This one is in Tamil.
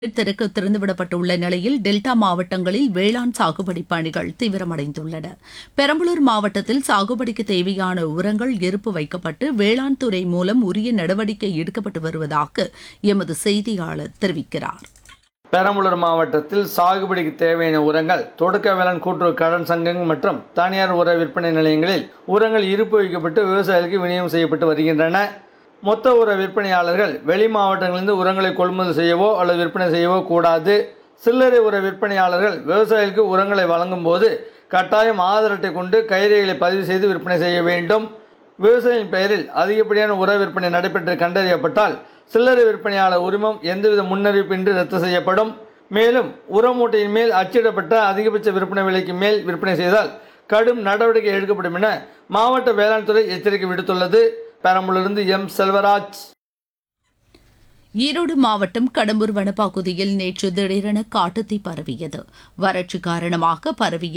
திறக்க திறந்துவிடப்பட்டுள்ள நிலையில் டெல்டா மாவட்டங்களில் வேளாண் சாகுபடி பணிகள் தீவிரமடைந்துள்ளன பெரம்பலூர் மாவட்டத்தில் சாகுபடிக்கு தேவையான உரங்கள் இருப்பு வைக்கப்பட்டு வேளாண் துறை மூலம் உரிய நடவடிக்கை எடுக்கப்பட்டு வருவதாக எமது செய்தியாளர் தெரிவிக்கிறார் பெரம்பலூர் மாவட்டத்தில் சாகுபடிக்கு தேவையான உரங்கள் தொடக்க வேளாண் கூட்டுறவு கடன் சங்கங்கள் மற்றும் தனியார் உர விற்பனை நிலையங்களில் உரங்கள் இருப்பு வைக்கப்பட்டு விவசாயிகளுக்கு விநியோகம் செய்யப்பட்டு வருகின்றன மொத்த உர விற்பனையாளர்கள் வெளி மாவட்டங்களிலிருந்து உரங்களை கொள்முதல் செய்யவோ அல்லது விற்பனை செய்யவோ கூடாது சில்லறை உர விற்பனையாளர்கள் விவசாயிகளுக்கு உரங்களை வழங்கும் போது கட்டாயம் ஆதார் அட்டை கொண்டு கைரேகைகளை பதிவு செய்து விற்பனை செய்ய வேண்டும் விவசாயியின் பெயரில் அதிகப்படியான உர விற்பனை நடைபெற்று கண்டறியப்பட்டால் சில்லறை விற்பனையாளர் உரிமம் எந்தவித முன்னறிவிப்பின்றி ரத்து செய்யப்படும் மேலும் உர மூட்டையின் மேல் அச்சிடப்பட்ட அதிகபட்ச விற்பனை விலைக்கு மேல் விற்பனை செய்தால் கடும் நடவடிக்கை எடுக்கப்படும் என மாவட்ட வேளாண் துறை எச்சரிக்கை விடுத்துள்ளது பெரம்பலூரிலிருந்து எம் செல்வராஜ் ஈரோடு மாவட்டம் கடம்பூர் வனப்பகுதியில் நேற்று திடீரென காட்டுத்தீ பரவியது வறட்சி காரணமாக பரவிய